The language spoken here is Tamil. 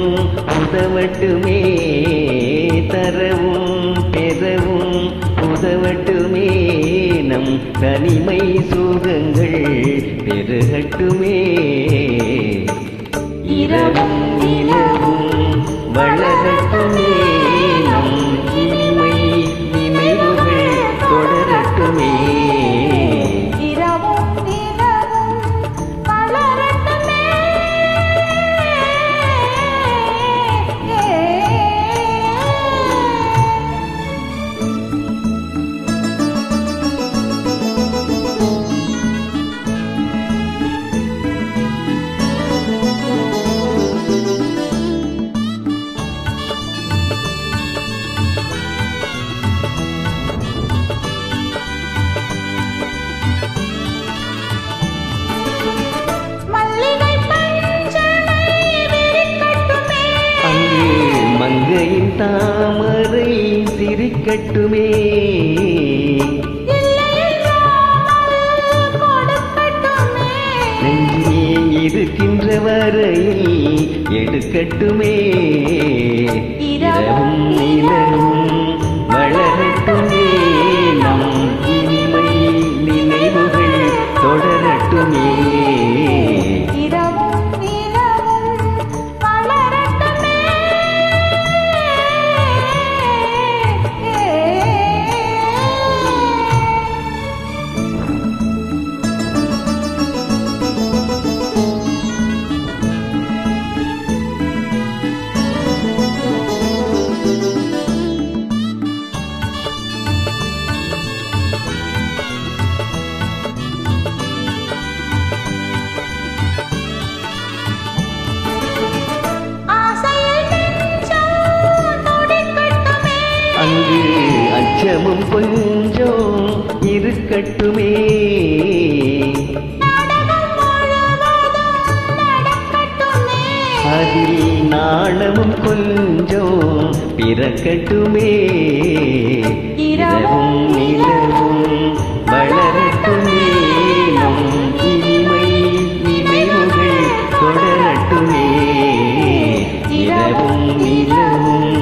உதவட்டுமே தரவும் பெறவும் உதவட்டுமே நம் தனிமை சுகங்கள் பெருகட்டுமே இரவும் நிலவும் வளரட்டுமே நம் இனிமை நினைவுகள் தொடரட்டுமே இரவும் நிலவும் மலரட்டுமே மல்லிகை பஞ்சனை விரிக்கட்டுமே அங்கு மங்கையின் தாமரை சிரிக்கட்டுமே இல்லையில்லாமல் கொடுக்கட்டுமே நெஞ்சில் இருக்கின்ற வரையில் எடுக்கட்டுமே இரவும் நிலவும் வளரட்டுமே நம் இனிமை நினைவுகள் தொடரட்டுமே இரவும் நிலவும் மலரட்டுமே ஆசையில் நெஞ்சம் துடிக்கட்டுமே அங்கு அச்சமும் கொஞ்சம் இருக்கட்டுமே நாடகம் முழுவதும் நடக்கட்டுமே அதில் நாணமும் கொஞ்சம் பிறக்கட்டுமே இரவும் நிலவும் வளரட்டுமே நம் இனிமை நினைவுகள் தொடரட்டுமே இரவும் நிலவும்